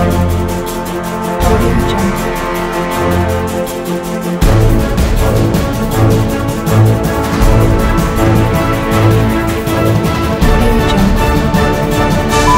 Audio Jungle. Audio Jungle.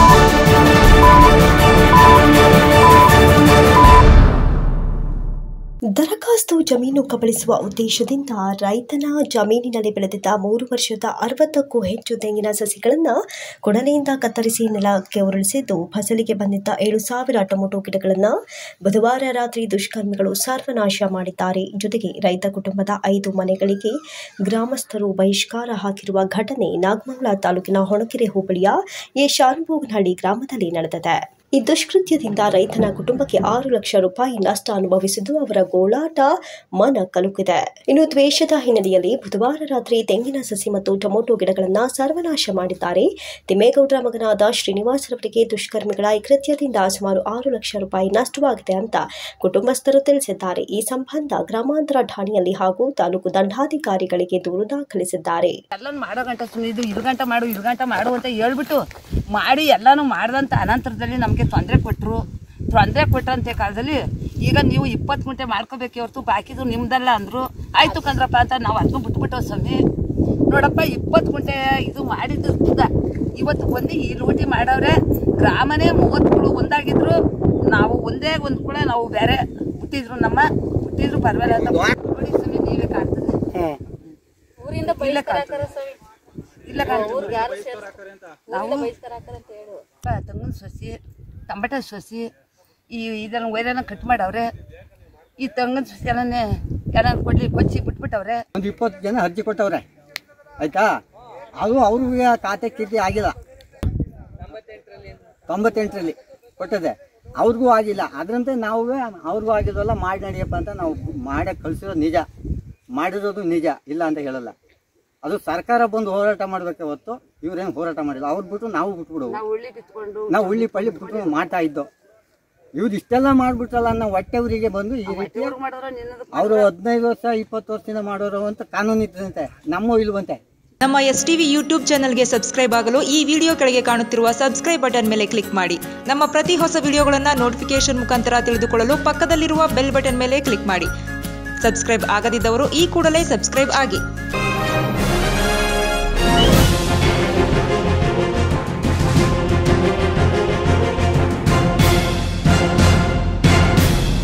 ದರಖಾಸ್ತು ಜಮೀನು ಕಬಳಿಸುವ ಉದ್ದೇಶದಿಂದ ರೈತನ ಜಮೀನಿನಲ್ಲಿ ಬೆಳೆದಿದ್ದ ಮೂರು ವರ್ಷದ ಅರವತ್ತಕ್ಕೂ ಹೆಚ್ಚು ತೆಂಗಿನ ಸಸಿಗಳನ್ನು ಕೊಡಲಿಯಿಂದ ಕತ್ತರಿಸಿ ನೆಲಕ್ಕೆ ಉರುಳಿಸಿದ್ದು ಫಸಲಿಗೆ ಬಂದಿದ್ದ ಏಳು ಸಾವಿರ ಟೊಮೊಟೊ ಗಿಡಗಳನ್ನು ಬುಧವಾರ ರಾತ್ರಿ ದುಷ್ಕರ್ಮಿಗಳು ಸರ್ವನಾಶ ಮಾಡಿದ್ದಾರೆ ಜೊತೆಗೆ ರೈತ ಕುಟುಂಬದ ಐದು ಮನೆಗಳಿಗೆ ಗ್ರಾಮಸ್ಥರು ಬಹಿಷ್ಕಾರ ಹಾಕಿರುವ ಘಟನೆ ನಾಗಮಂಗಲ ತಾಲೂಕಿನ ಹೊಣಕೆರೆ ಹೋಬಳಿಯ ಎ ಶಾನುಭೋಗನಹಳ್ಳಿ ಗ್ರಾಮದಲ್ಲಿ ನಡೆದಿದೆ ಈ ದುಷ್ಕೃತ್ಯದಿಂದ ರೈತನ ಕುಟುಂಬಕ್ಕೆ ಆರು ಲಕ್ಷ ರೂಪಾಯಿ ನಷ್ಟ ಅನುಭವಿಸಿದ್ದು ಅವರ ಗೋಳಾಟ ಮನ ಕಲುಕಿದೆ ಇನ್ನು ದ್ವೇಷದ ಹಿನ್ನೆಲೆಯಲ್ಲಿ ಬುಧವಾರ ರಾತ್ರಿ ತೆಂಗಿನ ಸಸಿ ಮತ್ತು ಟೊಮೊಟೊ ಗಿಡಗಳನ್ನು ಸರ್ವನಾಶ ಮಾಡಿದ್ದಾರೆ ತಿಮ್ಮೇಗೌಡರ ಮಗನಾದ ಶ್ರೀನಿವಾಸರವರಿಗೆ ದುಷ್ಕರ್ಮಿಗಳ ಈ ಕೃತ್ಯದಿಂದ ಸುಮಾರು ಆರು ಲಕ್ಷ ರೂಪಾಯಿ ನಷ್ಟವಾಗಿದೆ ಅಂತ ಕುಟುಂಬಸ್ಥರು ತಿಳಿಸಿದ್ದಾರೆ ಈ ಸಂಬಂಧ ಗ್ರಾಮಾಂತರ ಠಾಣೆಯಲ್ಲಿ ಹಾಗೂ ತಾಲೂಕು ದಂಡಾಧಿಕಾರಿಗಳಿಗೆ ದೂರು ದಾಖಲಿಸಿದ್ದಾರೆ ಎಲ್ಲಾನು ಮಾಡೋ ಗಂಟ ಸುಮ್ಮನೆ ಇದು ಇದು ಗಂಟ ಮಾಡು ಇದು ಗಂಟ ಮಾಡು ಅಂತ ಹೇಳ್ಬಿಟ್ಟು ಮಾಡಿ ಎಲ್ಲಾನು ಮಾಡ್ದಂತ ಅನಂತರದಲ್ಲಿ ನಮಗೆ ತೊಂದರೆ ಕೊಟ್ಟರು ತೊಂದರೆ ಕೊಟ್ಟಂತೆ ಕಾಲದಲ್ಲಿ ಈಗ ನೀವು ಇಪ್ಪತ್ತು ಗುಂಟೆ ಮಾಡ್ಕೋಬೇಕೆ ಹೊರತು ಬಾಕಿದು ನಿಮ್ದಲ್ಲ ಅಂದರು ಆಯ್ತು ಕಂದ್ರಪ್ಪ ಅಂತ ನಾವು ಅದನ್ನು ಬಿಟ್ಬಿಟ್ಟು ಸ್ವಾಮಿ ನೋಡಪ್ಪ ಇಪ್ಪತ್ತು ಗುಂಟೆ ಇದು ಮಾಡಿದ್ದು ಸುದ ಇವತ್ತು ಬಂದು ಈ ಲೂಟಿ ಮಾಡವ್ರೆ ಗ್ರಾಮನೇ ಮೂವತ್ತುಗಳು ಒಂದಾಗಿದ್ರು ನಾವು ಒಂದೇ ಒಂದು ಕೂಡ ನಾವು ಬೇರೆ ಹುಟ್ಟಿದ್ರು ನಮ್ಮ ಹುಟ್ಟಿದ್ರು ಪರವಾಗಿಲ್ಲ ಅಂತ ನೋಡಿ ಸ್ವಾಮಿ ನೀವೇ ಕಾಣ್ತದೆ ಊರಿಂದ ಇಲ್ಲ ಬಹಿಷ್ಕಾರ ಸ್ವಾಮಿ ಇಲ್ಲ ಕಾಣ್ತದೆ ಯಾರು ಊರಿಂದ ಬಹಿಷ್ಕಾರ ಹಾಕ್ತಾರೆ ಅಂತ ಹೇಳು ತೆಂಗಿನ ಸಸಿ ಟಮಟ ಸಸಿ ಈ ಇದನ್ನ ವೈರನ್ನ ಕಟ್ ಮಾಡವ್ರೆ ಈ ತೆಂಗಿನ ಸಸಿ ಎಲ್ಲನೇ ಏನಾರು ಕೊಡ್ಲಿ ಕೊಚ್ಚಿ ಬಿಟ್ಬಿಟ್ಟವ್ರೆ ಒಂದು ಇಪ್ಪತ್ತು ಜನ ಅರ್ಜಿ ಕೊಟ್ಟವ್ರೆ ಆಯ್ತಾ ಅದು ಅವ್ರಿಗೆ ಖಾತೆ ಕಿತಿ ಆಗಿಲ್ಲ ತೊಂಬತ್ತೆಂಟರಲ್ಲಿ ಕೊಟ್ಟದೆ ಅವ್ರಿಗೂ ಆಗಿಲ್ಲ ಅದರಂತೆ ನಾವು ಅವ್ರಿಗೂ ಆಗಿದ್ವಲ್ಲ ಮಾಡಿ ನಡಿಯಪ್ಪ ಅಂತ ನಾವು ಮಾಡೇ ಕಳಿಸಿರೋದು ನಿಜ ಮಾಡಿರೋದು ನಿಜ ಇಲ್ಲ ಅಂತ ಹೇಳಲ್ಲ ಅದು ಸರ್ಕಾರ ಬಂದು ಹೋರಾಟ ಮಾಡಬೇಕೆ ಹೊತ್ತು ಇವ್ರೇನು ಹೋರಾಟ ಮಾಡಿಲ್ಲ ಅವ್ರು ಬಿಟ್ಟು ನಾವು ಬಿಟ್ಬಿಡುವು ನಾವು ಉಳ್ಳಿ ಬಿತ್ಕೊಂಡು ನಾವು ಉಳ್ಳಿ ಪಳ್ಳಿ ಬಿಟ್ಟು ಮಾಡ್ತಾ ಇದ್ದೋ ಇವ್ರು ಇಷ್ಟೆಲ್ಲ ಮಾಡ್ಬಿಟ್ರಲ್ಲ ಅನ್ನೋ ಹೊಟ್ಟೆ ಊರಿಗೆ ಬಂದು ಈ ರೀತಿ ಇವ್ರು ಮಾಡಿದ್ರೆ ನಿನ್ನದು ಅವರು ಹದಿನೈದು ವರ್ಷ ಇಪ್ಪತ್ತು ವರ್ಷದಿಂದ ಮಾಡೋರು ಅಂತ ಕಾನೂನು ಇತ್ತಂತೆ ನಮ್ಮ ಇಲ್ವಂತೆ ನಮ್ಮ ಎಸ್ ಟಿವಿ ಯೂಟ್ಯೂಬ್ ಚಾನಲ್ಗೆ ಸಬ್ಸ್ಕ್ರೈಬ್ ಆಗಲು ಈ ವಿಡಿಯೋ ಕೆಳಗೆ ಕಾಣುತ್ತಿರುವ ಸಬ್ಸ್ಕ್ರೈಬ್ ಬಟನ್ ಮೇಲೆ ಕ್ಲಿಕ್ ಮಾಡಿ ನಮ್ಮ ಪ್ರತಿ ಹೊಸ ವಿಡಿಯೋಗಳನ್ನು ನೋಟಿಫಿಕೇಶನ್ ಮುಖಾಂತರ ತಿಳಿದುಕೊಳ್ಳಲು ಪಕ್ಕದಲ್ಲಿರುವ ಬೆಲ್ ಬಟನ್ ಮೇಲೆ ಕ್ಲಿಕ್ ಮಾಡಿ ಸಬ್ಸ್ಕ್ರೈಬ್ ಆಗದಿದ್ದವರು ಈ ಕೂಡಲೇ ಸಬ್ಸ್ಕ್ರೈಬ್ ಆಗಿ